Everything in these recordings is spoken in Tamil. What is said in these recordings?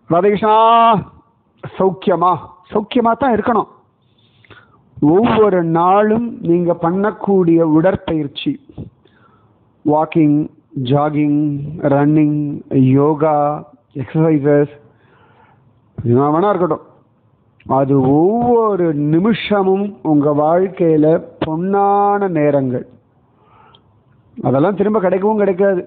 ராதகிருஷ்ணா சௌக்கியமா சௌக்கியமா தான் இருக்கணும் ஒவ்வொரு நாளும் நீங்க பண்ணக்கூடிய உடற்பயிற்சி walking jogging running yoga exercises என்ன வேணா இருக்கட்டும் அது ஒவ்வொரு நிமிஷமும் உங்க வாழ்க்கையில பொன்னான நேரங்கள் அதெல்லாம் திரும்ப கிடைக்கவும் கிடைக்காது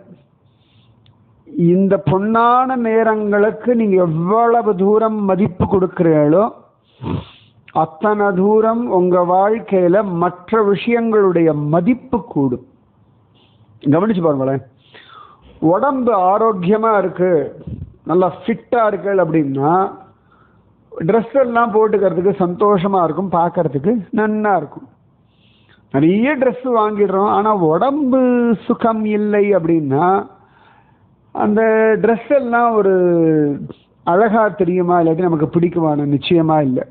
இந்த பொன்னான நேரங்களுக்கு நீங்க எவ்வளவு தூரம் மதிப்பு கொடுக்கிறீங்களோ அத்தனை தூரம் உங்க வாழ்க்கையில மற்ற விஷயங்களுடைய மதிப்பு கூடும் கவனிச்சு பாருங்களேன் உடம்பு ஆரோக்கியமா இருக்கு நல்லா ஃபிட்டா இருக்கு அப்படின்னா ட்ரெஸ் எல்லாம் போட்டுக்கிறதுக்கு சந்தோஷமா இருக்கும் பார்க்கறதுக்கு நன்னா இருக்கும் நிறைய ட்ரெஸ் வாங்கிடுறோம் ஆனா உடம்பு சுகம் இல்லை அப்படின்னா அந்த ட்ரெஸ் எல்லாம் ஒரு அழகா தெரியுமா இல்லாட்டி நமக்கு பிடிக்குமான நிச்சயமா இல்லை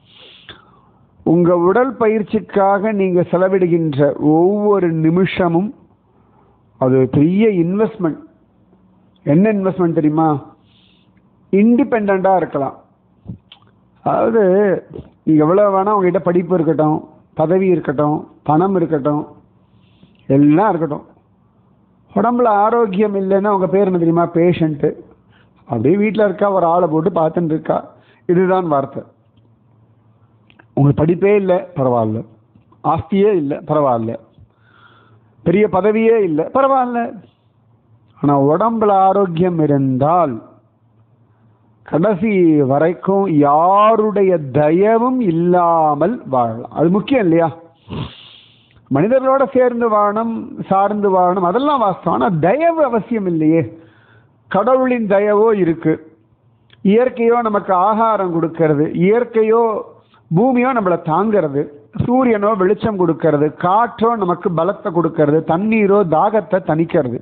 உங்க உடல் பயிற்சிக்காக நீங்க செலவிடுகின்ற ஒவ்வொரு நிமிஷமும் அது பெரிய இன்வெஸ்ட்மெண்ட் என்ன இன்வெஸ்ட்மெண்ட் தெரியுமா இண்டிபெண்டா இருக்கலாம் அதாவது நீங்க எவ்வளவு வேணா உங்ககிட்ட படிப்பு இருக்கட்டும் பதவி இருக்கட்டும் பணம் இருக்கட்டும் எல்லாம் இருக்கட்டும் உடம்புல ஆரோக்கியம் இல்லைன்னா உங்க பேர் என்ன தெரியுமா பேஷண்ட்டு அப்படியே வீட்டில் இருக்கா ஒரு ஆளை போட்டு பார்த்துட்டு இருக்கா இதுதான் வார்த்தை உங்களுக்கு படிப்பே இல்லை பரவாயில்ல ஆஸ்தியே இல்லை பரவாயில்ல பெரிய பதவியே இல்லை பரவாயில்ல ஆனால் உடம்புல ஆரோக்கியம் இருந்தால் கடைசி வரைக்கும் யாருடைய தயவும் இல்லாமல் வாழலாம் அது முக்கியம் இல்லையா மனிதர்களோட சேர்ந்து வாழணும் சார்ந்து வாழணும் அதெல்லாம் வாஸ்தவம் ஆனால் தயவு அவசியம் இல்லையே கடவுளின் தயவோ இருக்கு இயற்கையோ நமக்கு ஆகாரம் கொடுக்கறது இயற்கையோ பூமியோ நம்மளை தாங்கிறது சூரியனோ வெளிச்சம் கொடுக்கறது காற்றோ நமக்கு பலத்தை கொடுக்கறது தண்ணீரோ தாகத்தை தணிக்கிறது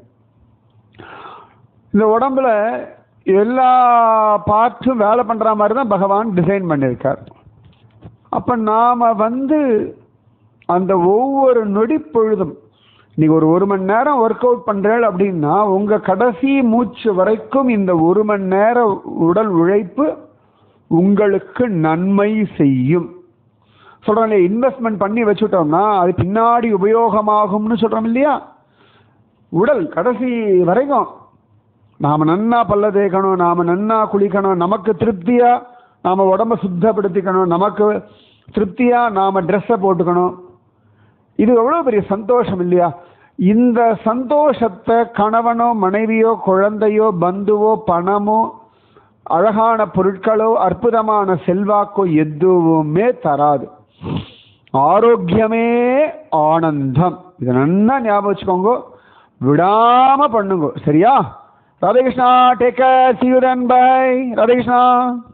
இந்த உடம்புல எல்லா பார்ட்டும் வேலை பண்ற மாதிரி தான் பகவான் டிசைன் பண்ணியிருக்கார் அப்ப நாம வந்து அந்த ஒவ்வொரு நொடி பொழுதும் நீங்க ஒரு ஒரு மணி நேரம் ஒர்க் அவுட் பண்றேன் அப்படின்னா உங்க கடைசி மூச்சு வரைக்கும் இந்த ஒரு மணி நேர உடல் உழைப்பு உங்களுக்கு நன்மை செய்யும் சொல்றோம் இல்லையா இன்வெஸ்ட்மெண்ட் பண்ணி வச்சுட்டோம்னா அது பின்னாடி உபயோகமாகும்னு சொல்றோம் இல்லையா உடல் கடைசி வரைக்கும் நாம நன்னா பல்ல தேய்க்கணும் நாம நன்னா குளிக்கணும் நமக்கு திருப்தியா நாம உடம்ப சுத்தப்படுத்திக்கணும் நமக்கு திருப்தியா நாம ட்ரெஸ்ஸை போட்டுக்கணும் இது எவ்வளவு பெரிய சந்தோஷம் இல்லையா இந்த சந்தோஷத்தை கணவனோ மனைவியோ குழந்தையோ பந்துவோ பணமோ அழகான பொருட்களோ அற்புதமான செல்வாக்கோ எதுவுமே தராது ஆரோக்கியமே ஆனந்தம் இதை நல்லா ஞாபகம் வச்சுக்கோங்க விடாம பண்ணுங்க சரியா Radhe Krishna take care see you by Radhe Krishna